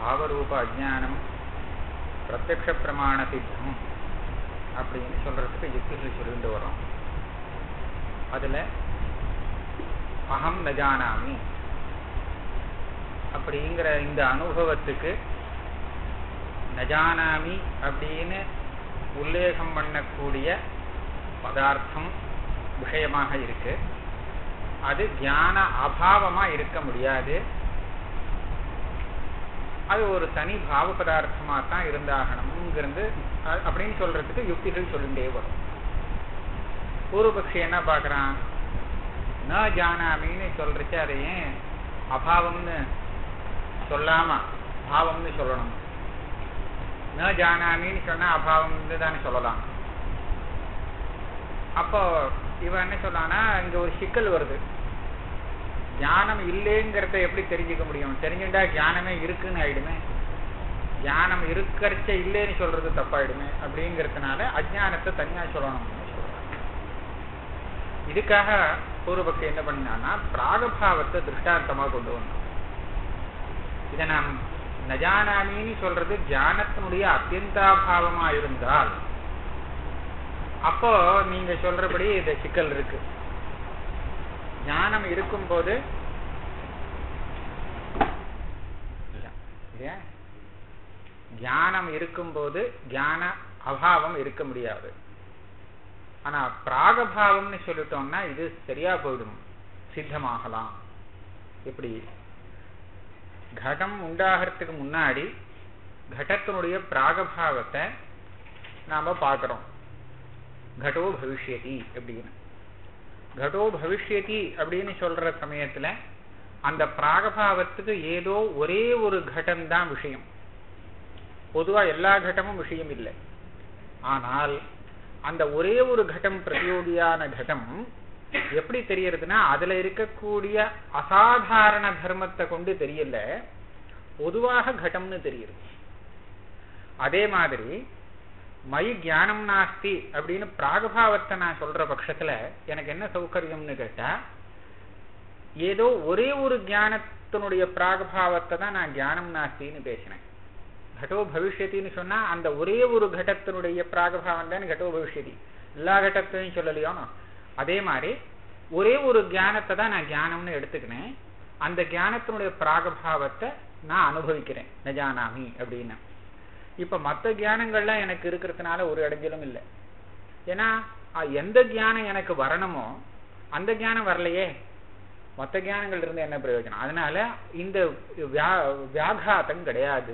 பாவரூப அஜ்ஞானம் பிரத்யக்ஷ பிரமாண சித்தம் அப்படின்னு சொல்றதுக்கு யுக்திகள் சொல்லிட்டு வரோம் அதுல அகம் நஜானாமி அப்படிங்கிற இந்த அனுபவத்துக்கு நஜானாமி அப்படின்னு உல்லேகம் பண்ணக்கூடிய பதார்த்தம் விஷயமாக இருக்கு அது தியான அபாவமா இருக்க முடியாது அது ஒரு தனி பாவ பதார்த்தமா தான் இருந்தாகணுங்கிறது அ- அப்படின்னு சொல்றதுக்கு யுக்திகள் சொல்லிட்டே வரும் பூர்வபக்ஷி என்ன பார்க்கறான் ந ஜானாமின்னு சொல்றச்சு அதை ஏன் அபாவம்னு சொல்லாம பாவம்னு சொல்லணும் ந ஜானாமின்னு சொன்னா அபாவம்னு தானே சொல்லலாம் அப்போ இவன் என்ன சொன்னான்னா இங்க ஒரு சிக்கல் வருது ஞானம் இல்லைங்கிறத எப்படி தெரிஞ்சுக்க முடியும் தெரிஞ்சுட்டா ஞானமே இருக்குன்னு ஆயிடுமே ஞானம் இருக்கறச்ச இல்லைன்னு சொல்றது தப்பாயிடுமே அப்படிங்கறதுனால அஜ்ஞானத்தை தனியா சொல்லணும்னு சொல்றாங்க இதுக்காக பூர்வபக்தி என்ன பண்ணான்னா பிராகபாவத்தை திருஷ்டாந்தமா கொண்டு வந்தோம் இதை நாம் நஜானாமின்னு சொல்றது ஞானத்தினுடைய அத்தியந்தாபாவமா இருந்தால் அப்போ நீங்க சொல்றபடி இந்த சிக்கல் இருக்கு ஞானம் இருக்கும்போது இல்ல, இல்லையா? ஞானம் இருக்கும்போது ஞான அபாவம் இருக்க முடியாது ஆனா பிராகபாவம்னு சொல்லிட்டோம்னா இது சரியா போயிடும் சித்தமாகலாம் எப்படி கடம் உண்டாகிறதுக்கு முன்னாடி கடத்தினுடைய பிராகபாவத்தை நாம பார்க்கிறோம் கடோ பவிஷ்யதி அப்படின்னு கடோ பவிஷ்யதி அப்படின்னு சொல்ற சமயத்துல அந்த பிராகபாவத்துக்கு ஏதோ ஒரே ஒரு கடம் தான் விஷயம் பொதுவா எல்லா கடமும் விஷயம் இல்லை ஆனால் அந்த ஒரே ஒரு கடம் பிரதியோகியான கடம் எப்படி தெரியறதுன்னா அதுல இருக்கக்கூடிய அசாதாரண தர்மத்தை கொண்டு தெரியல பொதுவாக கடம்னு தெரியுது அதே மாதிரி மயி ஞானம் நாஸ்தி அப்படின்னு பிராகபாவத்தை நான் சொல்ற பட்சத்துல எனக்கு என்ன சௌகரியம்னு கேட்டா ஏதோ ஒரே ஒரு ஞானத்தினுடைய பிராகபாவத்தை தான் நான் ஞானம் நாஸ்தின்னு பேசினேன் கடோ பவிஷ்யத்தின்னு சொன்னா அந்த ஒரே ஒரு கடத்தினுடைய பிராகபாவம் தான் கடோ பவிஷ்யதி எல்லா கடத்தையும் சொல்லலையோ அதே மாதிரி ஒரே ஒரு ஞானத்தை தான் நான் ஞானம்னு எடுத்துக்கினேன் அந்த ஞானத்தினுடைய பிராகபாவத்தை நான் அனுபவிக்கிறேன் நஜானாமி அப்படின்னு இப்ப மத்த ஞானங்கள்லாம் எனக்கு இருக்கிறதுனால ஒரு இடைஞ்சலும் இல்லை ஏன்னா அஹ், எந்த ஞானம் எனக்கு வரணுமோ அந்த ஞானம் வரலையே மத்த ஞானங்கள் இருந்து என்ன பிரயோஜனம் அதனால இந்த வியா- வியாகாதம் கிடையாது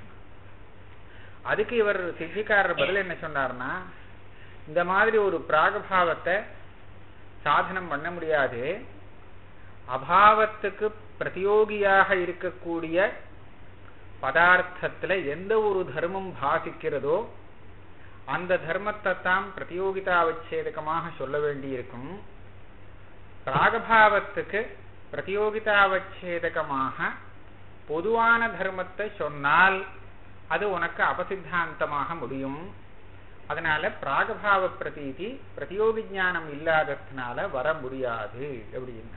அதுக்கு இவர் சித்திக்காரர் பதில் என்ன சொன்னார்னா இந்த மாதிரி ஒரு பிராகபாவத்தை சாதனம் பண்ண முடியாது அபாவத்துக்கு பிரதியோகியாக இருக்கக்கூடிய பதார்த்தத்துல எந்த ஒரு தர்மம் பாசிக்கிறதோ அந்த தர்மத்தை தான் பிரதியோகிதாவச்சேதகமாக சொல்ல வேண்டியிருக்கும் பிராகபாவத்துக்கு பிரதியோகிதாவச்சேதகமாக பொதுவான தர்மத்தை சொன்னால் அது உனக்கு அபசித்தாந்தமாக முடியும் அதனால பிராகபாவ பிரதீதி பிரதியோகி ஞானம் இல்லாததுனால வர முடியாது அப்படின்னா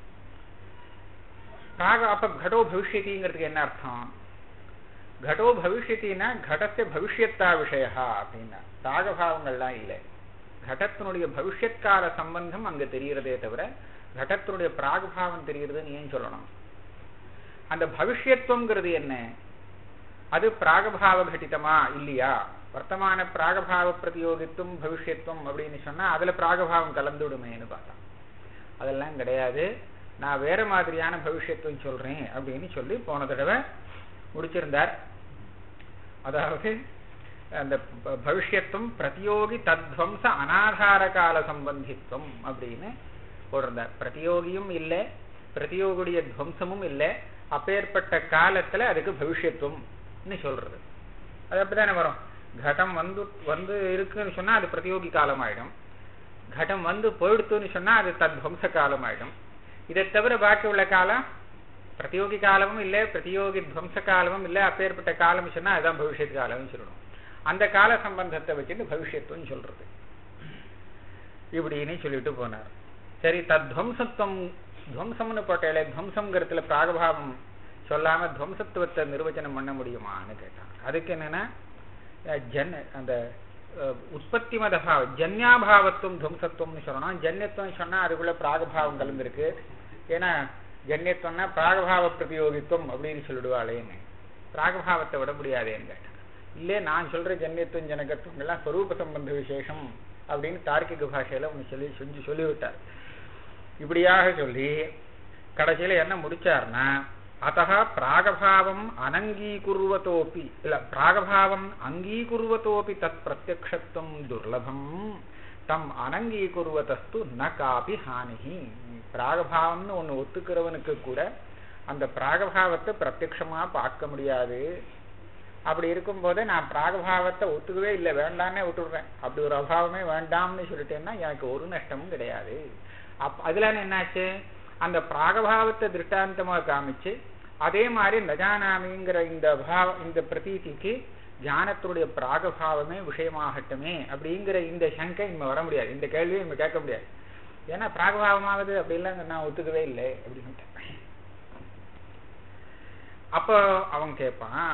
பிராக அப்ப கடோ பவிஷ்யத்திங்கிறதுக்கு என்ன அர்த்தம் கடோ பவிஷ்யத்தின்னா கடத்தை பவிஷ்யத்தா விஷயா அப்படின்னா ராகபாவங்கள்லாம் இல்லை கடத்தினுடைய பவிஷ்யத்கால சம்பந்தம் அங்க தெரிகிறதே தவிர கடத்தினுடைய பிராகபாவம் தெரிகிறதுன்னு ஏன் சொல்லணும் அந்த பவிஷ்யத்துவங்கிறது என்ன அது பிராகபாவ கட்டிதமா இல்லையா வர்த்தமான பிராகபாவ பிரதியோகித்துவம் பவிஷ்யத்துவம் அப்படின்னு சொன்னா அதுல பிராகபாவம் கலந்துடுமேன்னு பார்த்தா அதெல்லாம் கிடையாது நான் வேற மாதிரியான பவிஷ்யத்துவம் சொல்றேன் அப்படின்னு சொல்லி போன தடவை முடிச்சிருந்தார் அதாவது அந்த ப- பவிஷ்யத்துவம் பிரதியோகி தத்வம்ச அனாதார கால சம்பந்தித்துவம் அப்படின்னு போட்டிருந்தார் பிரதியோகியும் இல்லை பிரதியோகியுடைய துவம்சமும் இல்லை அப்பேற்பட்ட காலத்துல அதுக்கு பவிஷ்யத்துவம்னு சொல்றது அது அப்படித்தானே வரும் கடம் வந்து வந்து இருக்குன்னு சொன்னா அது பிரதியோகி காலம் ஆயிடும் கடம் வந்து போயிடுத்துன்னு சொன்னா அது தத்வம்ச காலம் ஆயிடும் இதை தவிர பாக்கி உள்ள காலம் பிரதியோகி காலமும் இல்லை பிரதியோகி துவம்ச காலமும் இல்லை அப்பேற்பட்ட காலம் சொன்னா அதுதான் பவிஷ்யத் காலம்னு சொல்லணும் அந்த கால சம்பந்தத்தை வச்சுட்டு பவிஷ்யத்துவம் சொல்றது இப்படின்னு சொல்லிட்டு போனார் சரி தத்வம்சத்துவம் துவம்சம்னு போட்டாலே துவம்சம்ங்கிறதுல பிராகபாவம் சொல்லாம துவம்சத்துவத்தை நிர்வச்சனம் பண்ண முடியுமான்னு கேட்டான் அதுக்கு என்னன்னா அஹ், ஜன் அந்த அஹ், உற்பத்தி மத பாவம் ஜன்யாபாவத்துவம் துவம்சத்துவம்னு சொல்லணும் ஜன்யத்துவம் சொன்னா அதுக்குள்ள பிராகபாவம் கலந்துருக்கு ஏன்னா ஜன்யத்துவம்னா பிராகபாவ பிரதியோகித்துவம் அப்படின்னு சொல்லிடுவாளேன்னு பிராகபாவத்தை விட முடியாதேன்னு கேட்டான் இல்லே நான் சொல்ற ஜன்யத்துவம் ஜனகத்துவம் எல்லாம் ஸ்வரூப சம்பந்த விசேஷம் அப்படின்னு தார்க்கிக பாஷையில ஒண்ணு சொல்லி செஞ்சு சொல்லிவிட்டார் இப்படியாக சொல்லி கடைசியில என்ன முடிச்சார்னா அத்தः பிராகபாவம் அனங்கீகுர்வதோபி இல்ல பிராகபாவம் அங்கீகுர்வதோபி தத் பிரத்யக்ஷத்துவம் துர்லபம் தம் அனங்கீகுர்வதஸ்து ந காபி ஹானிஹி பிராகபாவம்னு ஒண்ணு ஒத்துக்கிறவனுக்கு கூட அந்த பிராகபாவத்தை பிரத்யக்ஷமா பார்க்க முடியாது அப்படி இருக்கும்போது நான் பிராகபாவத்தை ஒத்துக்கவே இல்லை வேண்டான்னே விட்டுடுறேன் அப்படி ஒரு அபாவமே வேண்டாம்னு சொல்லிட்டேன்னா எனக்கு ஒரு நஷ்டமும் கிடையாது அப் அதுல என்னாச்சு அந்த பிராகபாவத்தை திருஷ்டாந்தமா காமிச்சு அதே மாதிரி நஜானாமிங்கிற இந்த பாவ இந்த பிரதீதிக்கு ஞானத்துடைய பிராகபாவமே விஷயமாகட்டுமே அப்படிங்கிற இந்த சங்கை இனிமே வர முடியாது இந்த கேள்வியை இனிமே கேட்க முடியாது ஏன்னா பிராகபாவமாவது அப்படிலாம் நான் ஒத்துக்கவே இல்லை அப்படின்னு அப்போ அவன் கேட்பான்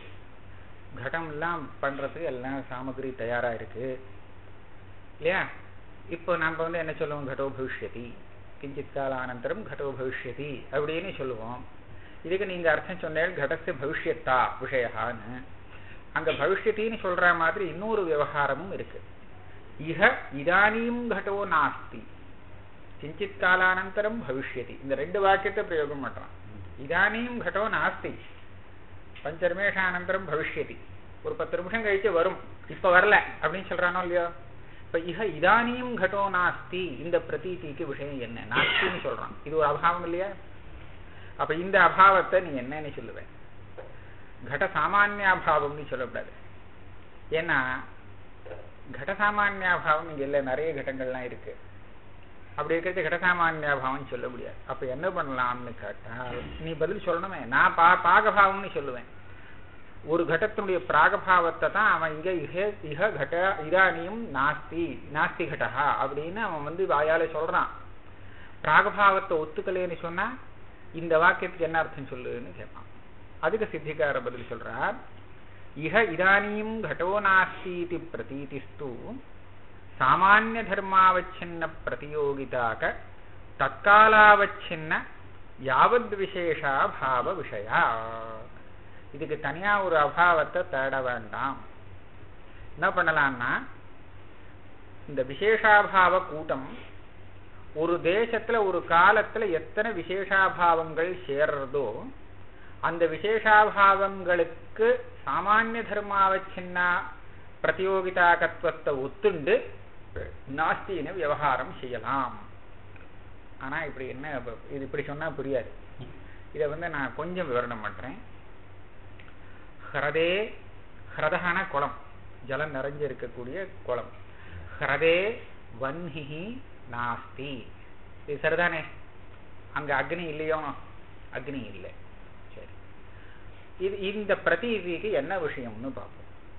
கடம் எல்லாம் பண்றதுக்கு எல்லாம் சாமகிரி தயாரா இருக்கு இல்லையா இப்போ நம்ம வந்து என்ன சொல்லுவோம் கடோ பவிஷ்யதி கிஞ்சித் கால அனந்தரம் கடோ பவிஷ்யதி அப்படின்னு சொல்லுவோம் இதுக்கு நீங்க அர்த்தம் சொன்னேன் கடस्य பவிஷ்யத்தா விஷயான்னு அங்க பவிஷ்யத்தின்னு சொல்ற மாதிரி இன்னொரு விவகாரமும் இருக்கு இஹ இதானியும் கடோ நாஸ்தி கிஞ்சித் காலானந்தரம் பவிஷ்யதி இந்த ரெண்டு வாக்கியத்தை பிரயோகம் பண்றான் இதானியும் கடோ நாஸ்தி பஞ்ச நிமிஷானந்தரம் பவிஷ்யதி ஒரு பத்து நிமிஷம் கழிச்சு வரும் இப்ப வரல அப்படின்னு சொல்றானோ இல்லையோ இப்ப இஹ இதானியும் கடோ நாஸ்தி இந்த பிரதீதிக்கு விஷயம் என்ன நாஸ்தின்னு சொல்றான் இது ஒரு அபாவம் இல்லையா அப்ப இந்த அபாவத்தை நீ என்னன்னு சொல்லுவேன் கட சாமானியாபாவம்னு சொல்லக்கூடாது ஏன்னா கட சாமானியாபாவம் இங்க இல்ல நிறைய கடங்கள்லாம் இருக்கு அப்படி இருக்கிறது கடசாமானியாபாவம் சொல்ல முடியாது அப்ப என்ன பண்ணலாம்னு கேட்டால் நீ பதில் சொல்லணுமே நான் பா பாகபாவம்னு சொல்லுவேன் ஒரு கடத்தினுடைய பிராகபாவத்தை தான் அவன் இங்க இஹ இஹ கட இதானியும் நாஸ்தி நாஸ்தி கடஹா அப்படின்னு அவன் வந்து வாயால சொல்றான் பிராகபாவத்தை ஒத்துக்கலைன்னு சொன்னா இந்த வாக்கியத்துக்கு என்ன அர்த்தம் சொல்லுன்னு கேட்பான் அதுக்கு சித்திகார பதில் சொல்றார் இஹ இதானியும் கடோ நாஸ்தி பிரதீதிஸ்து சாமானிய தர்மாவச்சின்ன பிரதியோகிதாக தற்காலாவச்சின்ன யாவத் விசேஷா பாவ விஷயா இதுக்கு தனியா ஒரு அபாவத்தை தேட வேண்டாம் என்ன பண்ணலாம்னா இந்த விசேஷாபாவ கூட்டம் ஒரு தேசத்துல ஒரு காலத்துல எத்தனை விசேஷாபாவங்கள் சேர்றதோ அந்த விசேஷாபாவங்களுக்கு சாமானிய தர்மாவச்சின்னா பிரதியோகிதாகத்துவத்தை ஒத்துண்டு நாஸ்தின்னு விவகாரம் செய்யலாம் ஆனா இப்படி என்ன இப்ப இது இப்படி சொன்னா புரியாது இத வந்து நான் கொஞ்சம் விவரணம் பண்றேன் ஹ்ரதே ஹ்ரதகான குளம் ஜலம் நிறைஞ்சு இருக்கக்கூடிய குளம் ஹ்ரதே வன்ஹி நாஸ்தி இது சரிதானே அங்க அக்னி இல்லையோ அக்னி இல்லை சரி இது இந்த பிரதீதிக்கு என்ன விஷயம்னு பார்ப்போம்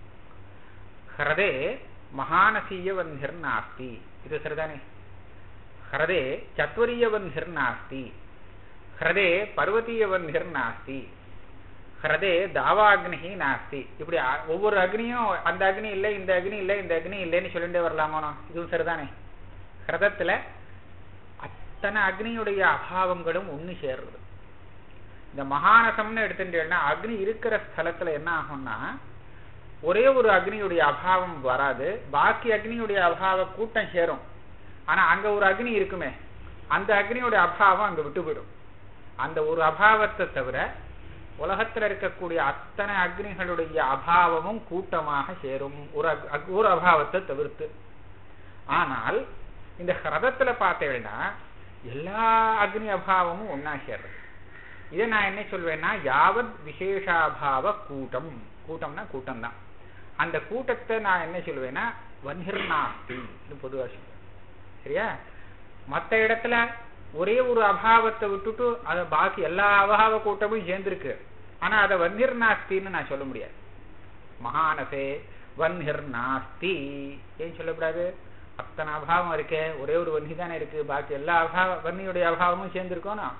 ஹ்ரதே மகானசீயவன்னிர் நாஸ்தி இது சரிதானே ஹ்ரதே சத்வரியவன்னிர் நாஸ்தி ஹ்ரதே பர்வதீயவன்னிர் நாஸ்தி ஹ்ரதே தாவாக்னி நாஸ்தி இப்படி அ- ஒவ்வொரு அக்னியும் அந்த அக்னி இல்லை இந்த அக்னி இல்லை இந்த அக்னி இல்லைன்னு சொல்லிட்டே வரலாமானோ இதுவும் சரிதானே ஹிரதத்துல அத்தனை அக்னியுடைய அபாவங்களும் ஒண்ணு சேர்றது இந்த மகானசம்னு எடுத்துட்டேன்னா அக்னி இருக்கிற ஸ்தலத்துல என்ன ஆகும்னா ஒரே ஒரு அக்னியுடைய அபாவம் வராது பாக்கி அக்னியுடைய அபாவ கூட்டம் சேரும் ஆனா அங்க ஒரு அக்னி இருக்குமே அந்த அக்னியோட அபாவம் அங்க விட்டு போயிடும் அந்த ஒரு அபாவத்தை தவிர உலகத்துல இருக்கக்கூடிய அத்தனை அக்னிகளுடைய அபாவமும் கூட்டமாக சேரும் ஒரு அக்- அக்- ஒரு அபாவத்தை தவிர்த்து ஆனால் இந்த ஹிரதத்துல பார்த்தேன்னா எல்லா அக்னி அபாவமும் ஒன்னா சேர்றது இதை நான் என்ன சொல்வேன்னா யாவத் விசேஷாபாவ கூட்டம் கூட்டம்னா கூட்டம் தான் அந்த கூட்டத்தை நான் என்ன சொல்லுவேன்னா வன்ஹிர்நாஸ்தி பொதுவா சொல்லுவேன் சரியா மத்த இடத்துல ஒரே ஒரு அபாவத்தை விட்டுட்டு அத பாக்கி எல்லா அபாவ கூட்டமும் சேர்ந்திருக்கு ஆனா அதை வன்ஹிர்நாஸ்தின்னு நான் சொல்ல முடியாது மகானசே வன்ஹிர்நாஸ்தி ஏன் சொல்லக்கூடாது அத்தனை அபாவம் இருக்கே ஒரே ஒரு வன்னி தானே இருக்கு பாக்கி எல்லா அபாவ வன்னியுடைய அபாவமும் சேர்ந்திருக்கோனா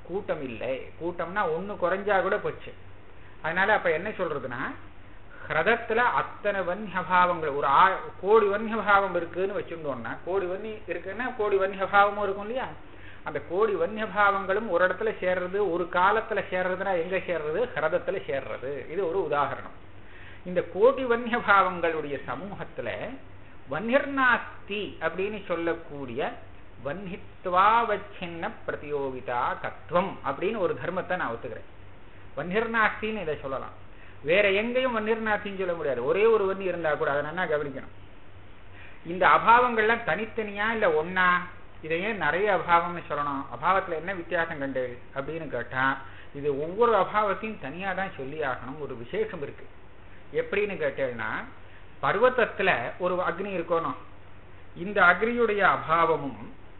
கூட்டம் இல்லை கூட்டம்னா ஒண்ணு குறைஞ்சா கூட போச்சு அதனால அப்ப என்ன சொல்றதுன்னா ஹிரதத்துல அத்தனை வன்யபாவங்கள் ஒரு ஆ கோடி வன்யபாவம் இருக்குன்னு வச்சுட்டோம்னா கோடி வன்னி இருக்குன்னா கோடி வன்யபாவமும் இருக்கும் இல்லையா அந்த கோடி வன்யபாவங்களும் ஒரு இடத்துல சேர்றது ஒரு காலத்துல சேர்றதுன்னா எங்க சேர்றது ஹிரதத்துல சேர்றது இது ஒரு உதாரணம் இந்த கோடி வன்யபாவங்களுடைய சமூகத்துல வன்னிர்நாஸ்தி அப்படின்னு சொல்லக்கூடிய வன்னித்வாவச்சின்ன பிரதியோகிதா தத்துவம் அப்படின்னு ஒரு தர்மத்தை நான் ஒத்துக்கிறேன் வன்னிர்நாஸ்தின்னு இதை சொல்லலாம் வேற எங்கேயும் வன்னிர்நாஸ்தின்னு சொல்ல முடியாது ஒரே ஒரு வன்னி இருந்தா கூட அதை நல்லா கவனிக்கணும் இந்த அபாவங்கள்லாம் தனித்தனியா இல்ல ஒன்னா இதை ஏன் நிறைய அபாவம்னு சொல்லணும் அபாவத்துல என்ன வித்தியாசம் கண்டு அப்படின்னு கேட்டா இது ஒவ்வொரு அபாவத்தையும் தனியா தான் சொல்லி ஆகணும் ஒரு விசேஷம் இருக்கு எப்படின்னு கேட்டேன்னா பர்வத்தத்துல ஒரு அக்னி இருக்கணும் இந்த அக்னியுடைய அபாவமும்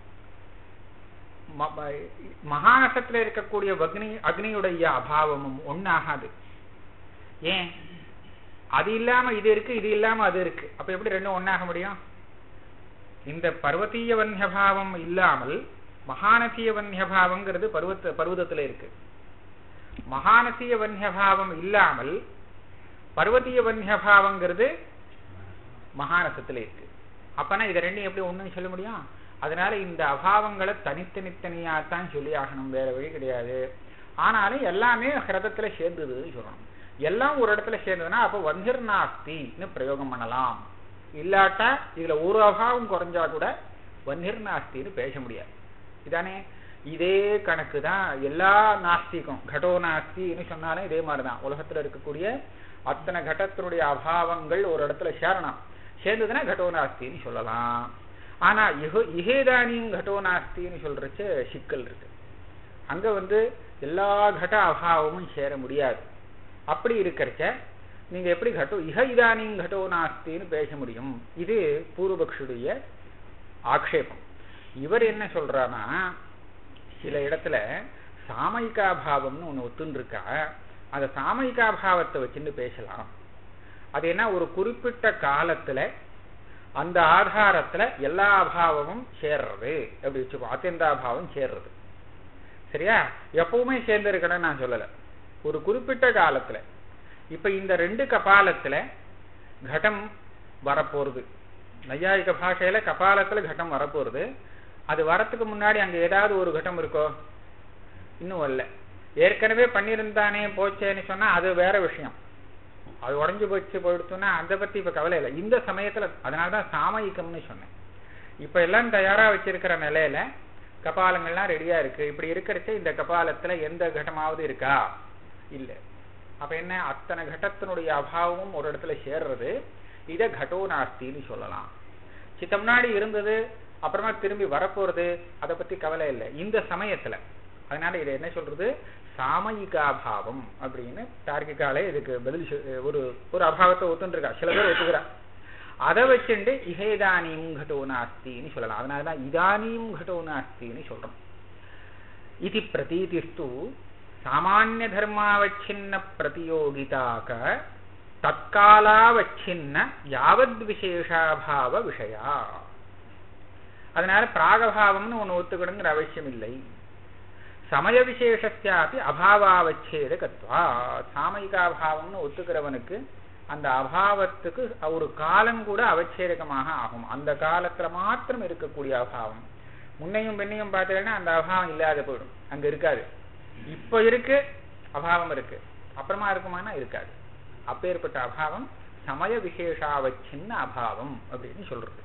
மகாநசத்துல இருக்கக்கூடிய அக்னி அக்னியுடைய அபாவமும் ஒன்னாகாது ஏன் அது இல்லாம இது இருக்கு இது இல்லாம அது இருக்கு அப்ப எப்படி ரெண்டும் ஒன்னாக முடியும் இந்த பர்வத்தீய வன்யபாவம் இல்லாமல் மகானசிய வன்யபாவம்ங்கிறது பருவத்த பர்வதத்துல இருக்கு மகானசிய வன்யபாவம் இல்லாமல் பர்வத்தீய வன்யபாவங்கிறது மகானசத்துல இருக்கு அப்பனா இதை ரெண்டும் எப்படி ஒண்ணுன்னு சொல்ல முடியும் அதனால இந்த அபாவங்களை தனித்தனித்தனியா தான் சொல்லி ஆகணும் வேற வழி கிடையாது ஆனாலும் எல்லாமே ஹிரதத்துல சேர்ந்ததுன்னு சொல்லணும் எல்லாம் ஒரு இடத்துல சேர்ந்ததுன்னா அப்ப வந்திர் நாஸ்தின்னு பிரயோகம் பண்ணலாம் இல்லாட்டா இதுல ஒரு அபாவம் குறைஞ்சா கூட வன்னிர் நாஸ்தின்னு பேச முடியாது இதானே இதே கணக்கு தான் எல்லா நாஸ்திக்கும் கடோ நாஸ்தின்னு சொன்னாலும் இதே மாதிரிதான் உலகத்துல இருக்கக்கூடிய அத்தனை கடத்தினுடைய அபாவங்கள் ஒரு இடத்துல சேரணும் சேர்ந்ததுன்னா கடோ நாஸ்தின்னு சொல்லலாம் ஆனா இஹ இஹேதானியும் கடோ நாஸ்தின்னு சொல்றச்சு சிக்கல் இருக்கு அங்க வந்து எல்லா கட அபாவமும் சேர முடியாது அப்படி இருக்கிறச்ச நீங்க எப்படி கட்டோ இஹ இதானியும் கடோ நாஸ்தின்னு பேச முடியும் இது பூர்வபக்ஷுடைய ஆக்ஷேபம் இவர் என்ன சொல்றாருன்னா சில இடத்துல சாமயிகாபாவம்னு ஒண்ணு ஒத்துன்னு இருக்கா அந்த சாமயிகாபாவத்தை வச்சுட்டு பேசலாம் அது என்ன ஒரு குறிப்பிட்ட காலத்துல அந்த ஆதாரத்துல எல்லா அபாவமும் சேர்றது அப்படி வச்சுக்கோ அத்தியந்தாபாவம் சேர்றது சரியா எப்பவுமே சேர்ந்து இருக்கணும்னு நான் சொல்லல ஒரு குறிப்பிட்ட காலத்துல இப்ப இந்த ரெண்டு கபாலத்துல கடம் வரப்போறது நையாயிக பாஷையில கபாலத்துல கட்டம் வரப்போறது அது வரத்துக்கு முன்னாடி அங்க ஏதாவது ஒரு கட்டம் இருக்கோ இன்னும் வரல ஏற்கனவே பண்ணியிருந்தானே போச்சேன்னு சொன்னா அது வேற விஷயம் அது உடஞ்சு போச்சு போயிடுச்சுன்னா அதை பத்தி இப்ப கவலை இல்லை இந்த சமயத்துல அதனாலதான் சாமயிக்கம்னு சொன்னேன் இப்ப எல்லாம் தயாரா வச்சிருக்கிற நிலையில கபாலங்கள்லாம் ரெடியா இருக்கு இப்படி இருக்கிறச்ச இந்த கபாலத்துல எந்த கட்டமாவது இருக்கா இல்ல அப்ப என்ன அத்தனை கட்டத்தினுடைய அபாவமும் ஒரு இடத்துல சேர்றது இத கடோ நாஸ்தின்னு சொல்லலாம் சித்த முன்னாடி இருந்தது அப்புறமா திரும்பி வரப்போறது அதை பத்தி கவலை இல்லை இந்த சமயத்துல அதனால இதை என்ன சொல்றது சாமயிகாபாவம் அப்படின்னு தார்க்கிகாலே இதுக்கு பதில் ஒரு ஒரு அபாவத்தை ஒத்துருக்கா சில பேர் ஒத்துக்கிறா அதை வச்சுட்டு இஹேதானியும் கடோ நாஸ்தின்னு சொல்லலாம் அதனாலதான் இதானியும் கடோ நாஸ்தின்னு சொல்றோம் இது பிரதீதிஸ்து சாமானிய தர்மாவச்சின்ன பிரதியோகிதாக்க தற்காலாவச்சின்ன யாவத் விசேஷாபாவ விஷயா அதனால பிராகபாவம்னு ஒண்ணு ஒத்துக்கணுங்கிற அவசியம் இல்லை சமய விசேஷத்தியாபி அபாவாவச்சேத கத்வா சாமயிகாபாவம்னு ஒத்துக்கிறவனுக்கு அந்த அபாவத்துக்கு ஒரு காலம் கூட அவச்சேதகமாக ஆகும் அந்த காலத்துல மாத்திரம் இருக்கக்கூடிய அபாவம் முன்னையும் பெண்ணையும் பார்த்தீங்கன்னா அந்த அபாவம் இல்லாத போயிடும் அங்க இருக்காது இப்ப இருக்கு அபாவம் இருக்கு அப்புறமா இருக்குமானா இருக்காது அப்பேற்பட்ட அபாவம் சமய விசேஷாவச்சின்ன அபாவம் அப்படின்னு சொல்றது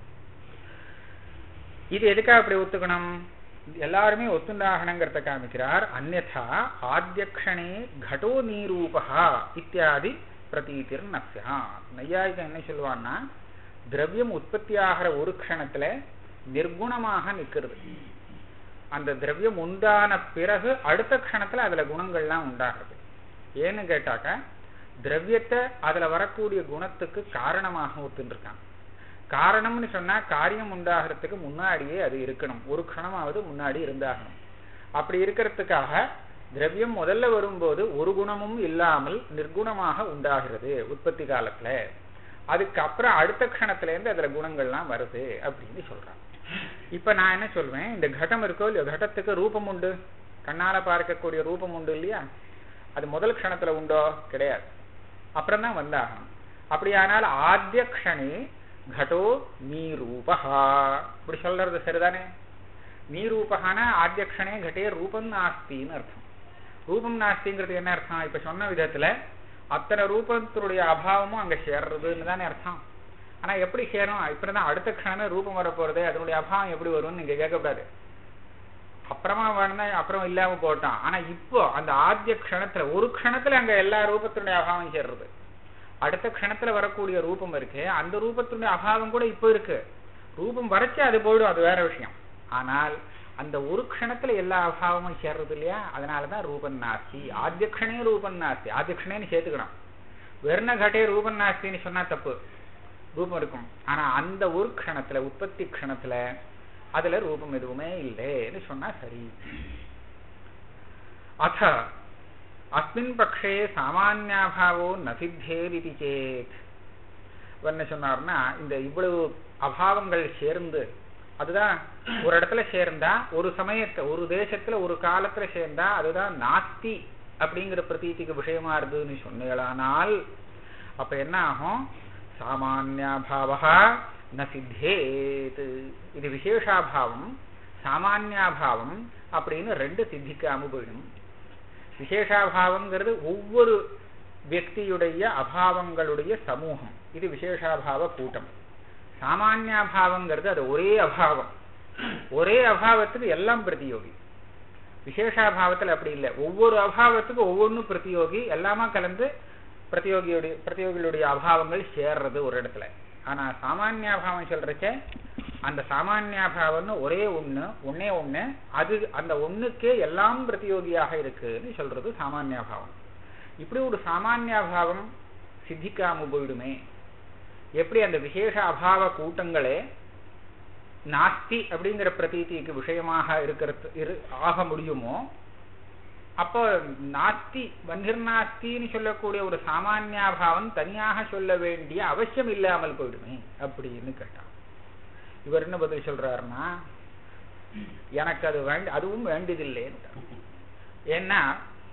இது எதுக்காக அப்படி ஒத்துக்கணும் எல்லாருமே ஒத்துண்டாகணுங்கிறத காமிக்கிறார் அந்நா ஆத்தியக்ஷணே கடோ நீரூபா இத்தியாதி பிரதீதிர் நஸ்யா நையாயிகம் என்ன சொல்லுவான்னா திரவியம் உற்பத்தி ஆகிற ஒரு க்ஷணத்துல நிர்குணமாக நிக்கிறது அந்த திரவியம் உண்டான பிறகு அடுத்த க்ஷணத்துல அதுல குணங்கள்லாம் உண்டாகிறது ஏன்னு கேட்டாக்க திரவியத்தை அதுல வரக்கூடிய குணத்துக்கு காரணமாக ஒத்துருக்கான் காரணம்னு சொன்னா காரியம் உண்டாகிறதுக்கு முன்னாடியே அது இருக்கணும் ஒரு க்ஷணமாவது முன்னாடி இருந்தாகணும் அப்படி இருக்கிறதுக்காக திரவியம் முதல்ல வரும்போது ஒரு குணமும் இல்லாமல் நிர்குணமாக உண்டாகிறது உற்பத்தி காலத்துல அதுக்கப்புறம் அடுத்த க்ஷணத்துல இருந்து அதுல குணங்கள்லாம் வருது அப்படின்னு சொல்றான் இப்ப நான் என்ன சொல்வேன் இந்த கட்டம் இருக்கோ இல்லையோ கடத்துக்கு ரூபம் உண்டு கண்ணால பார்க்கக்கூடிய ரூபம் உண்டு இல்லையா அது முதல் க்ஷணத்துல உண்டோ கிடையாது அப்புறம் தான் வந்தாகணும் அப்படியானால் ஆத்திய க்ஷணே கடோ நீரூபஹா இப்படி சொல்றது சரிதானே நீரூபகான ஆத்திய க்ஷணே கடே ரூபம் நாஸ்தின்னு அர்த்தம் ரூபம் நாஸ்திங்கிறது என்ன அர்த்தம் இப்ப சொன்ன விதத்துல அத்தனை ரூபத்தினுடைய அபாவமும் அங்க சேர்றதுன்னு தானே அர்த்தம் ஆனா எப்படி சேரும் இப்பதான் அடுத்த க்ஷணமே ரூபம் வர போறது அதனுடைய அபாவம் எப்படி வரும்னு நீங்க கேட்கக்கூடாது அப்புறமா வேணும்னா அப்புறம் இல்லாம போட்டான் ஆனா இப்போ அந்த ஆத்திய க்ஷணத்துல ஒரு க்ஷணத்துல அங்க எல்லா ரூபத்தினுடைய அபாவம் சேர்றது அடுத்த க்ஷணத்துல வரக்கூடிய ரூபம் இருக்கு அந்த ரூபத்தினுடைய அபாவம் கூட இப்போ இருக்கு ரூபம் வரைச்சு அது போயிடும் அது வேற விஷயம் ஆனால் அந்த ஒரு க்ஷணத்துல எல்லா அபாவமும் சேர்றது இல்லையா அதனாலதான் ரூபன் நாஸ்தி ஆத்திய க்ஷணே ரூபன் நாஸ்தி ஆத்திய க்ஷணேன்னு சேர்த்துக்கணும் வெர்ண கட்டே ரூபன் நாஸ்தின்னு சொன்னா தப்பு ரூபம் இருக்கும் ஆனா அந்த ஒரு க்ஷணத்துல உற்பத்தி க்ஷணத்துல அதுல ரூபம் எதுவுமே இல்லைன்னு சொன்னா சரி அத அஸ்மின் பக்ஷே சாமானியாபாவோ நசித்தேரிதி சேத் என்ன சொன்னார்னா இந்த இவ்வளவு அபாவங்கள் சேர்ந்து அதுதான் ஒரு இடத்துல சேர்ந்தா ஒரு சமயத்தை ஒரு தேசத்துல ஒரு காலத்துல சேர்ந்தா அதுதான் நாஸ்தி அப்படிங்கிற பிரதீதிக்கு விஷயமா இருந்ததுன்னு சொன்னீங்களானால் அப்ப என்ன ஆகும் சாமானியாபாவா ந சித்தேத் இது விசேஷாபாவம் சாமானியாபாவம் அப்படின்னு ரெண்டு சித்திக்காம போயிடும் விசேஷாபாவங்கிறது ஒவ்வொரு வியக்தியுடைய அபாவங்களுடைய சமூகம் இது விசேஷாபாவ கூட்டம் சாமானியாபாவங்கிறது அது ஒரே அபாவம் ஒரே அபாவத்துக்கு எல்லாம் பிரதியோகி விசேஷாபாவத்தில் அப்படி இல்லை ஒவ்வொரு அபாவத்துக்கும் ஒவ்வொன்றும் பிரதியோகி எல்லாமா கலந்து பிரதியோகியுடைய பிரதியோகிகளுடைய அபாவங்கள் சேர்றது ஒரு இடத்துல ஆனா சாமானியாபாவம் சொல்றச்ச அந்த சாமானியாபாவம்னு ஒரே ஒண்ணு ஒன்னே ஒண்ணு அது அந்த ஒண்ணுக்கே எல்லாம் பிரதியோகியாக இருக்குன்னு சொல்றது சாமானியாபாவம் இப்படி ஒரு சாமானியாபாவம் சித்திக்காம போயிடுமே எப்படி அந்த விசேஷ அபாவ கூட்டங்களே நாஸ்தி அப்படிங்கிற பிரதீதிக்கு விஷயமாக இருக்கிறது இரு ஆக முடியுமோ அப்போ நாஸ்தி வன்னிர்நாஸ்தின்னு சொல்லக்கூடிய ஒரு சாமானியாபாவம் தனியாக சொல்ல வேண்டிய அவசியம் இல்லாமல் போயிடுமே அப்படின்னு கேட்டான் இவர் என்ன பதில் சொல்றாருன்னா எனக்கு அது வேண்டி அதுவும் வேண்டியதில்லைன்னு ஏன்னா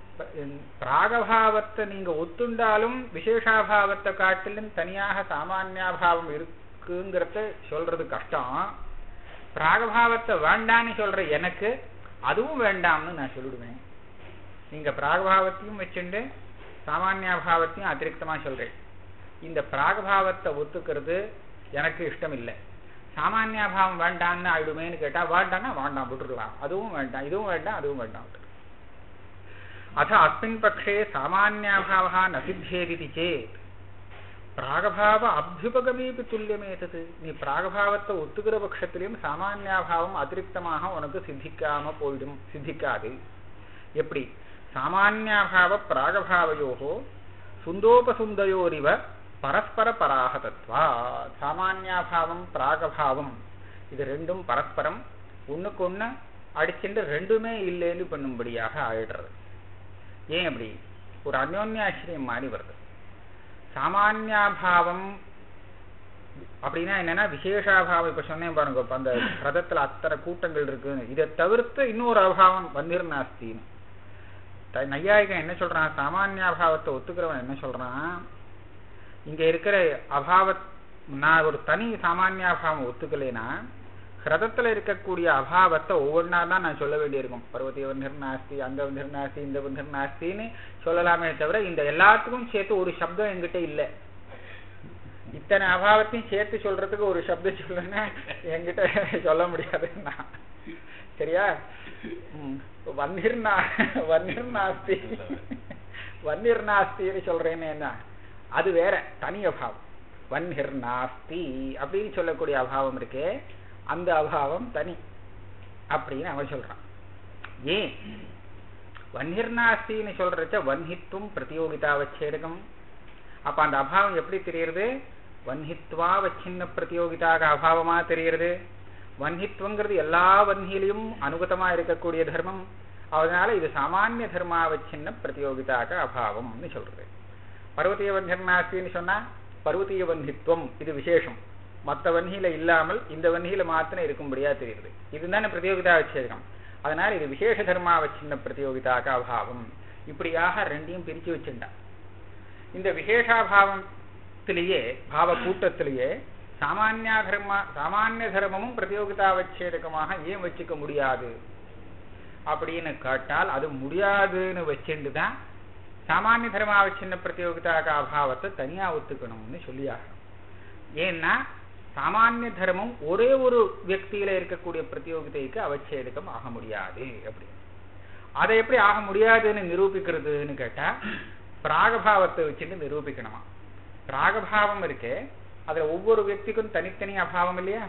பிராகபாவத்தை நீங்க ஒத்துண்டாலும் விசேஷாபாவத்தை காட்டிலும் தனியாக சாமானியாபாவம் இருக்குங்கிறத சொல்றது கஷ்டம் பிராகபாவத்தை வேண்டான்னு சொல்ற எனக்கு அதுவும் வேண்டாம்னு நான் சொல்லிடுவேன் நீங்க பிராகபாவத்தையும் வச்சுண்டு சாமானியாபாவத்தையும் அதிருப்தமா சொல்றேன் இந்த பிராகபாவத்தை ஒத்துக்கிறது எனக்கு இஷ்டம் இல்லை சாமானியாபாவம் வேண்டாம்னு ஆயிடுமேன்னு கேட்டா வேண்டாம்னா வேண்டாம் விட்டுருக்கலாம் அதுவும் வேண்டாம் இதுவும் வேண்டாம் அதுவும் வேண்டாம் அத அஸ்மின் பட்சே சாமானியாபாவா ந சித்தேதிதி சேத் பிராகபாவ அபியுபகமேபி துல்லியமேதது நீ பிராகபாவத்தை ஒத்துக்கிற பட்சத்திலையும் சாமானியாபாவம் அதிருப்தமாக உனக்கு சித்திக்காம போயிடும் சித்திக்காது எப்படி சாமானியாபாவ பிராகபாவையோகோ சுந்தோபசுந்தயோரிவ பரஸ்பர பராகதத்வா சாமானியாபாவம் பிராகபாவம் இது ரெண்டும் பரஸ்பரம் ஒண்ணுக்கு ஒண்ணு அடிச்சுட்டு ரெண்டுமே இல்லைன்னு பண்ணும்படியாக ஆயிடுறது ஏன் அப்படி ஒரு அந்யோன்யாசிரியம் மாதிரி வருது சாமானியாபாவம் அப்படின்னா என்னன்னா விசேஷாபாவம் இப்ப சொன்னேன் பாருங்க இப்ப அந்த ரதத்துல அத்தனை கூட்டங்கள் இருக்குன்னு இதை தவிர்த்து இன்னொரு அபாவம் வந்திருநாஸ்தின்னு நையாயிகம் என்ன சொல்றான் சாமானியாபாவத்தை ஒத்துக்கிறவன் என்ன சொல்றான் இங்க இருக்கிற அபாவ நான் ஒரு தனி சாமானியாபாவம் ஒத்துக்கலைன்னா ஹிரதத்துல இருக்கக்கூடிய அபாவத்தை ஒவ்வொன்றா தான் நான் சொல்ல வேண்டியிருக்கும் பர்வதி வந்தர் நாஸ்தி அந்த வந்தர் நாஸ்தி இந்த வந்தர் நாஸ்தின்னு சொல்லலாமே தவிர இந்த எல்லாத்துக்கும் சேர்த்து ஒரு சப்தம் என்கிட்ட இல்லை இத்தனை அபாவத்தையும் சேர்த்து சொல்றதுக்கு ஒரு சப்தம் சொல்லுன்னா என்கிட்ட சொல்ல முடியாதுன்னா சரியா வன்னிர் வன்னிர் நாஸ்தி வன்னிர் நாஸ்தின்னு சொல்றேன்னு என்ன அது வேற தனி அபாவம் வன்னிர் நாஸ்தி அப்படின்னு சொல்லக்கூடிய அபாவம் இருக்கே அந்த அபாவம் தனி அப்படின்னு அவன் சொல்றான் ஏன் வன்னிர்நாஸ்தின்னு சொல்றச்ச வன்ஹித்துவம் பிரதியோகிதா வச்சேடகம் அப்ப அந்த அபாவம் எப்படி தெரியுறது வன்ஹித்வா வச்சின்ன பிரதியோகிதாக அபாவமா தெரியுறது வன்ஹித்வங்கிறது எல்லா வன்னியிலையும் அனுகதமா இருக்கக்கூடிய தர்மம் அதனால இது சாமானிய தர்மாவச்சின்ன பிரதியோகிதாக அபாவம்னு சொல்றது பர்வதீய வன்னிர்நாஸ்தின்னு சொன்னா பர்வதீய வன்னித்துவம் இது விசேஷம் மற்ற வன்னியில இல்லாமல் இந்த வன்னியில மாத்திரம் இருக்கும்படியா தெரியுது இதுதானே பிரதியோகிதா வச்சிருக்கோம் அதனால இது விசேஷ தர்மாவச்சின்ன பிரதியோகிதாக அபாவம் இப்படியாக ரெண்டையும் பிரிச்சு வச்சுட்டான் இந்த விசேஷாபாவத்திலேயே பாவ கூட்டத்திலேயே சாமானிய தர்ம சாமானிய தர்மமும் பிரதியோகிதாவச்சேதகமாக ஏன் வச்சுக்க முடியாது அப்படின்னு கேட்டால் அது முடியாதுன்னு வச்சுட்டு தான் சாமானிய தர்மாவச்சின்ன பிரதியோகிதாக அபாவத்தை தனியா ஒத்துக்கணும்னு சொல்லியாகணும் ஏன்னா சாமானிய தர்மம் ஒரே ஒரு வியக்தியில இருக்கக்கூடிய பிரதியோகிதைக்கு அவச்சேதகம் ஆக முடியாது அப்படி அதை எப்படி ஆக முடியாதுன்னு நிரூபிக்கிறதுன்னு கேட்டா பிராகபாவத்தை வச்சுட்டு நிரூபிக்கணுமா பிராகபாவம் இருக்கே அதுல ஒவ்வொரு வியக்திக்கும் தனித்தனி அபாவம் இல்லையா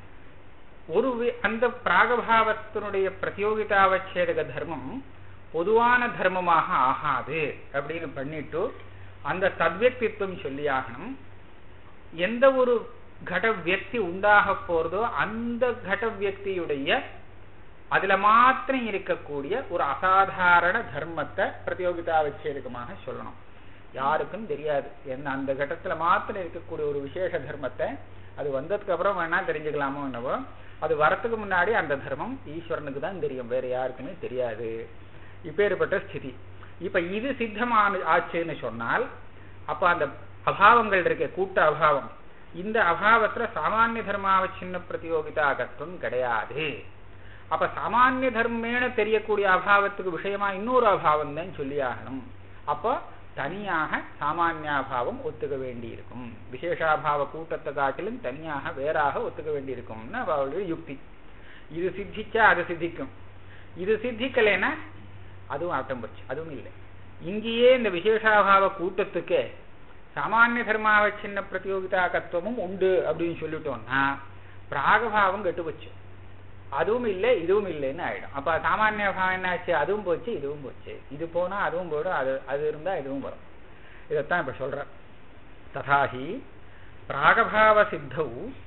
ஒரு அந்த பிராகபாவத்தினுடைய பிரதியோகிதாவச்சேதக தர்மம் பொதுவான தர்மமாக ஆகாது அப்படின்னு பண்ணிட்டு அந்த தத்வியக்தித்துவம் சொல்லி ஆகணும் எந்த ஒரு கட வியக்தி உண்டாக போறதோ அந்த கட வியக்தியுடைய அதுல மாத்திரம் இருக்கக்கூடிய ஒரு அசாதாரண தர்மத்தை பிரதியோகிதாவச்சேதகமாக சொல்லணும் யாருக்கும் தெரியாது என்ன அந்த கட்டத்துல மாத்திரம் இருக்கக்கூடிய ஒரு விசேஷ தர்மத்தை அது வந்ததுக்கு அப்புறம் வேணா தெரிஞ்சுக்கலாமோ என்னவோ அது வரத்துக்கு முன்னாடி அந்த தர்மம் ஈஸ்வரனுக்கு தான் தெரியும் வேற யாருக்குமே தெரியாது இப்பேற்பட்ட ஸ்திதி இப்ப இது சித்தமான ஆச்சுன்னு சொன்னால் அப்ப அந்த அபாவங்கள் இருக்க கூட்ட அபாவம் இந்த அபாவத்துல சாமானிய தர்மாவச்சின்ன பிரதியோகிதாகத்துவம் கிடையாது அப்ப சாமானிய தர்மேன தெரியக்கூடிய அபாவத்துக்கு விஷயமா இன்னொரு அபாவம் தான் சொல்லி ஆகணும் அப்போ தனியாக சாமானியாபாவம் ஒத்துக்க வேண்டியிருக்கும் விசேஷாபாவ கூட்டத்தை காட்டிலும் தனியாக வேறாக ஒத்துக்க வேண்டியிருக்கும்னு அவளுடைய யுக்தி இது சித்திச்சா அது சித்திக்கும் இது சித்திக்கலைன்னா அதுவும் ஆட்டம் போச்சு அதுவும் இல்லை இங்கேயே இந்த விசேஷாபாவ கூட்டத்துக்கே சாமானிய தர்மாவச்சின்ன பிரதியோகிதாகத்துவமும் உண்டு அப்படின்னு சொல்லிட்டோம்னா பிராகபாவம் கெட்டு போச்சு அதுவும் இல்லை இதுவும் இல்லைன்னு ஆயிடும் அப்ப சாமானிய பாவம் என்ன ஆச்சு அதுவும் போச்சு இதுவும் போச்சு இது போனா அதுவும் போயிடும் அது அது இருந்தா இதுவும் வரும் இதைத்தான் இப்ப சொல்ற ததாஹி பிராகபாவ சித்தௌ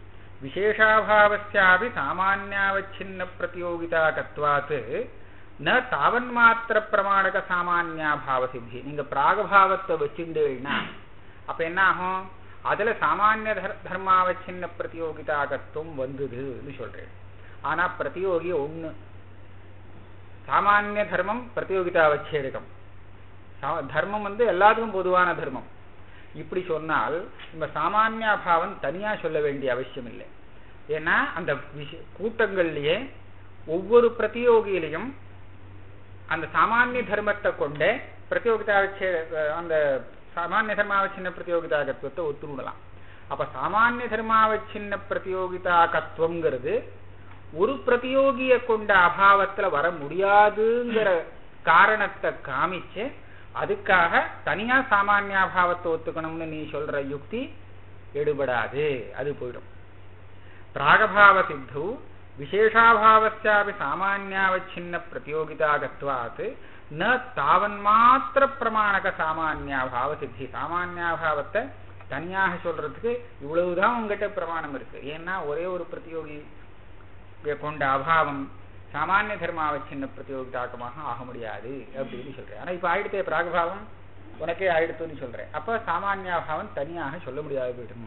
விசேஷாபாவஸ்யாபி சாமானியாவச்சின்ன பிரதியோகிதாகத்வாத் ந தாவன்மாத்திர பிரமாணக சாமானியாபாவ சித்தி நீங்க பிராகபாவத்தை வச்சுட்டீங்கன்னா அப்ப என்ன ஆகும் அதுல சாமானிய தர்மாவச்சின்ன பிரதியோகிதாகத்துவம் வந்ததுன்னு சொல்றேன் ஆனா பிரதியோகி ஒண்ணு சாமானிய தர்மம் பிரதியோகிதாவச்சேதகம் தர்மம் வந்து எல்லாத்துக்கும் பொதுவான தர்மம் இப்படி சொன்னால் இந்த சாமானிய பாவம் தனியா சொல்ல வேண்டிய அவசியம் இல்லை ஏன்னா அந்த கூட்டங்கள்லயே ஒவ்வொரு பிரதியோகியிலையும் அந்த சாமானிய தர்மத்தை கொண்டே பிரதியோகிதாவச்சே அந்த சாமானிய தர்மாவச்சின்ன பிரதியோகிதாகத்துவத்தை ஒத்துவிடலாம் அப்ப சாமானிய தர்மாவச்சின்ன பிரதியோகிதாகத்துவங்கிறது ஒரு பிரதியோகிய கொண்ட அபாவத்துல வர முடியாதுங்கிற காரணத்தை காமிச்சு அதுக்காக தனியா சாமானியாபாவத்தை ஒத்துக்கணும்னு நீ சொல்ற யுக்தி எடுபடாது அது போயிடும் பிராகபாவ சித்து விசேஷாபாவஸ்யாபி சாமானியாவச்சின்ன பிரதியோகிதாகத்வாத் ந தாவன்மாத்திர பிரமாணக சாமானியாபாவ சித்தி சாமானியாபாவத்தை தனியாக சொல்றதுக்கு இவ்வளவுதான் உங்ககிட்ட பிரமாணம் இருக்கு ஏன்னா ஒரே ஒரு பிரதியோகி கொண்ட அபாவம் சாமானிய தர்மாவச்சின்ன பிரதியோகிதாக்கமாக ஆக முடியாது அப்படின்னு சொல்றேன் ஆனா இப்ப ஆயிடுத்தே பிராகபாவம் உனக்கே ஆயிடுத்துன்னு சொல்றேன் அப்ப சாமானியாபாவம் தனியாக சொல்ல முடியாது போயிடும்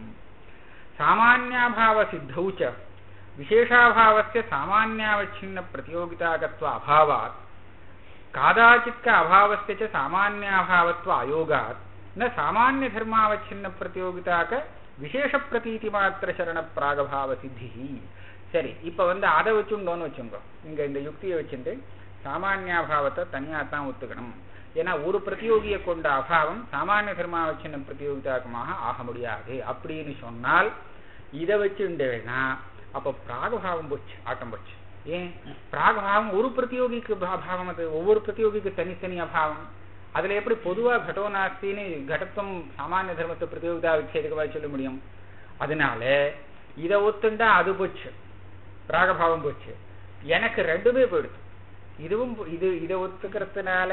சாமானியாபாவ சித்தௌச்ச விசேஷாபாவஸ்ய சாமானியாவச்சின்ன பிரதியோகிதாகத்வ அபாவாத் காதாச்சித்க அபாவஸ்ய சாமானியாபாவத்வ அயோகாத் ந சாமானிய தர்மாவச்சின்ன பிரதியோகிதாக விசேஷ பிரதீதி மாத்திர சரண பிராகபாவ சித்தி சரி இப்ப வந்து அதை வச்சுண்டோன்னு வச்சுங்கோ இங்க இந்த யுக்தியை வச்சுட்டு சாமானியாபாவத்தை தனியா தான் ஒத்துக்கணும் ஏன்னா ஒரு பிரதியோகியை கொண்ட அபாவம் சாமானிய தர்மாவச்சின்ன பிரதியோகிதாக்கமாக ஆக முடியாது அப்படின்னு சொன்னால் இதை வச்சுண்டேன்னா அப்ப பிராகபாவம் போச்சு ஆட்டம் போச்சு ஏன் பிராகபாவம் ஒரு பிரதியோகிக்கு அபாவம் அது ஒவ்வொரு பிரதியோகிக்கு தனித்தனி அபாவம் அதுல எப்படி பொதுவா கடோ நாஸ்தின்னு கடத்துவம் சாமானிய தர்மத்தை பிரதியோகிதா விச்சேதுக்கவா சொல்ல முடியும் அதனால இதை ஒத்துண்டா அது போச்சு பிராகபாவம் போச்சு எனக்கு ரெண்டுமே போயிடுது இதுவும் இது இதை ஒத்துக்கிறதுனால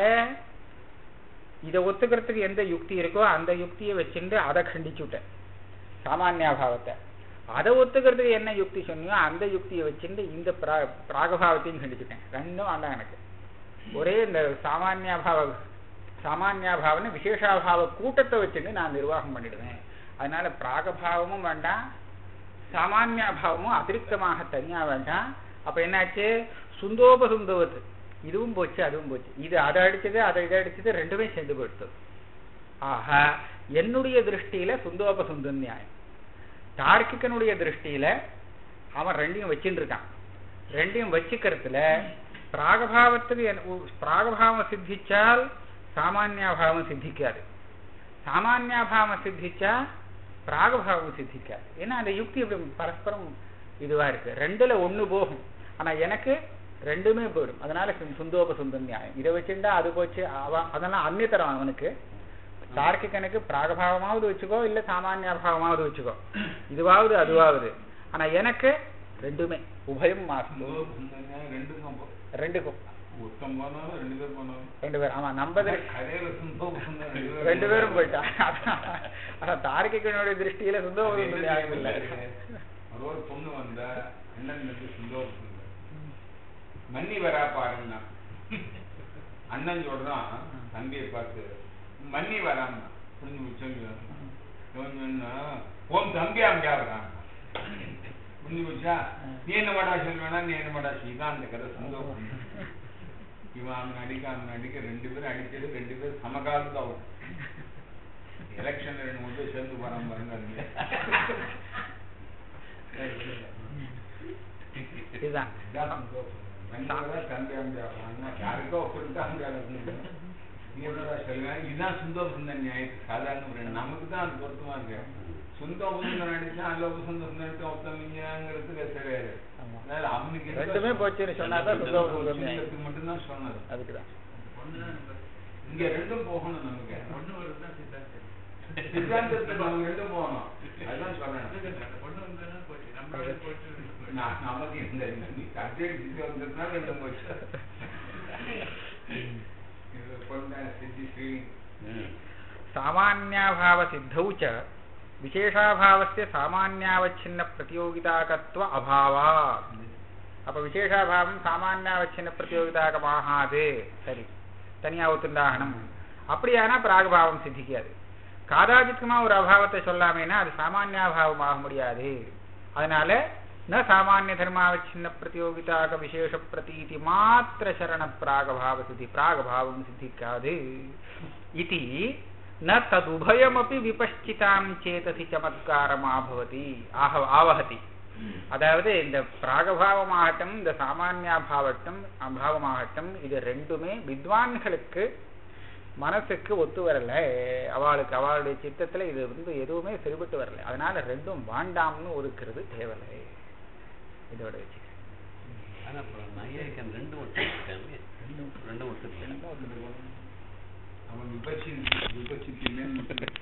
இதை ஒத்துக்கிறதுக்கு எந்த யுக்தி இருக்கோ அந்த யுக்தியை வச்சுட்டு அதை கண்டிச்சு விட்டேன் சாமானியாபாவத்தை அதை ஒத்துக்கிறதுக்கு என்ன யுக்தி சொன்னியோ அந்த யுக்தியை வச்சுட்டு இந்த பிராகபாவத்தையும் கண்டிச்சுட்டேன் ரெண்டும் வேண்டாம் எனக்கு ஒரே இந்த சாமானியாபாவ சாமானியாபாவன்னு விசேஷாபாவ கூட்டத்தை வச்சுட்டு நான் நிர்வாகம் பண்ணிடுவேன் அதனால பிராகபாவமும் வேண்டாம் சாமானியாபாவமும் அதிருப்தமாக தனியா வேண்டாம் அப்ப என்னாச்சு சுந்தோபசுந்தவத்து இதுவும் போச்சு அதுவும் போச்சு இது அதை அடிச்சது அதை இதை அடிச்சது ரெண்டுமே சேர்ந்து போயிடுது ஆக என்னுடைய திருஷ்டியில சுந்தோபசுந்தன் நியாயம் தார்க்கிகனுடைய திருஷ்டியில அவன் ரெண்டையும் வச்சுட்டு இருக்கான் ரெண்டையும் வச்சுக்கிறதுல பிராகபாவத்துக்கு என்- உ- பிராகபாவம் சித்திச்சால் சாமானியாபாவம் சித்திக்காது சாமானியாபாவம் சித்திச்சா பிராகபாவம் சித்திக்காது ஏன்னா அந்த யுக்தி இப்படி பரஸ்பரம் இதுவா இருக்கு ரெண்டுல ஒண்ணு போகும் ஆனா எனக்கு ரெண்டுமே போயிடும் அதனால சுந்~ சுந்தோப சுந்தம் நியாயம் இதை வச்சுட்டா அது போச்சு அவன் அதெல்லாம் அந்நியத்தரம் அவனுக்கு தார்க்கிகனுக்கு பிராகபாவமாவது வச்சுக்கோ இல்ல சாமானியாபாவமாவது வச்சுக்கோ இதுவாவது அதுவாவது ஆனா எனக்கு ரெண்டுமே உபயம் மாசம் ரெண்டுக்கும் அப்போ ரெண்டுக்கும் ஒருத்தன் போனாலும் ரெண்டு பேர் போனாலும் ரெண்டு பேரும் ஆமா நம்ம திரு- கதையில சுந்தோப சுந்தரம் ரெண்டு பேரும் போயிட்டா ஆனா தார்க்கிகனுடைய திருஷ்டியில சுந்தோப சுந்தம் நியாயம் இல்ல ஒரு ஒரு பொண்ணு வந்தா அண்ணன் வந்து சுந்தோப சுந்தரம் மன்னி வரா பாருன்னா அண்ணன் சொல்றான் தம்பியை பார்த்து மன்னி வரான்னா புரிஞ்சு வச்சோங்க சொன்னா உன் தம்பி அங்கே வரான் புரிஞ்சு போச்சா நீ என்ன மாடா சொல்லுவேனா நீ என்ன மாடா இதான் அந்த கதை சுந்தோப சுந்தரம் இவன் அவன் அடிக்க அவன் அடிக்க ரெண்டு பேரும் அடிச்சது ரெண்டு பேரும் சமகாலத்து அவுட் எலெக்ஷன்ல ரெண்டு மூணு பேர் சேர்ந்து போறான் பாருங்க அதுல. இதுதான் இதான் சந்தோஷம். ரெண்டு பேரா தம்பி அம்பி ஆகலாம். ஆனா யாருக்கோ ஒருத்தருக்கு அம்பி ஆகணும். நீ என்னடா சொல்லுங்க? இதுதான் சுந்தோப சுந்தர நியாயத்து சாதாரண முறை. நமக்கு தான் அது பொருத்தமா இருக்கு சுந்தோப சுந்தரம் அடிச்சா அல்லோப சுந்தர சுந்தரத்தை ஒத்தமிங்கிறதுக்கு தெரியாது ஆமா. அதனால அவனுக்கு எதுக்கு ரெண்டுமே போச்சுன்னு சொன்னாதான் சுந்தோப சுந்தரம் நியாயம். சுந்தரத்துக்கு மட்டும்தான் சொன்னது அதுக்குதான் இங்க ரெண்டும் போகணும் நமக்கு சித்தாந்தத்துக்கு நம்ம ரெண்டும் போகணும் அதான் சொல்றேன் நான் நமக்கு இந்த நீ சப்ஜெக்ட் சித்தாந்தத்தினால ரெண்டும் போச்சு இது கொண்ட சித்தி ஸ்ரீ సామాన్యాభావ సిద్ధౌ చ విశేషాభావస్య సామాన్యావచ్ఛిన్న ప్రతియోగితాకత్వ అభావా அப்ப விசேஷாபாவம் சாமானியாவச்சின்ன பிரதியோகிதாகமாகாது சரி தனியா ஒத்துண்டாகணும் அப்படியானா பிராகபாவம் சித்திக்காது காதாஜித்கமா ஒரு அபாவத்தை சொல்லாமேனா அது சாமானியாபாவம் ஆக முடியாது அதனால ந சாமானிய தர்மாவச்சின்ன பிரதியோகிதாக விசேஷ பிரதீதி மாத்திர சரண பிராகபாவ சித்தி பிராகபாவம் சித்திக்காது இதி ந ததுபயமபி விபஷ்சிதாம் சேதசி சமத்காரம் ஆபவதி ஆக ஆவகதி அதாவது இந்த பிராகபாவமாகட்டும் இந்த சாமானியாபாவட்டும் அபாவமாகட்டும் இது ரெண்டுமே வித்வான்களுக்கு மனசுக்கு ஒத்து வரல அவளுக்கு அவளுடைய சித்தத்துல இது வந்து எதுவுமே சரிபட்டு வரல அதனால ரெண்டும் வாண்டாம்னு ஒதுக்குறது தேவலை இதோட வச்சு ஆனா அப்புறம் நையாயிக்கன் ரெண்டு ஒட்டு ரெண்டும் ரெண்டும் ஒட்டு அவன் விபச்சி விபச்சிக்கு மேல்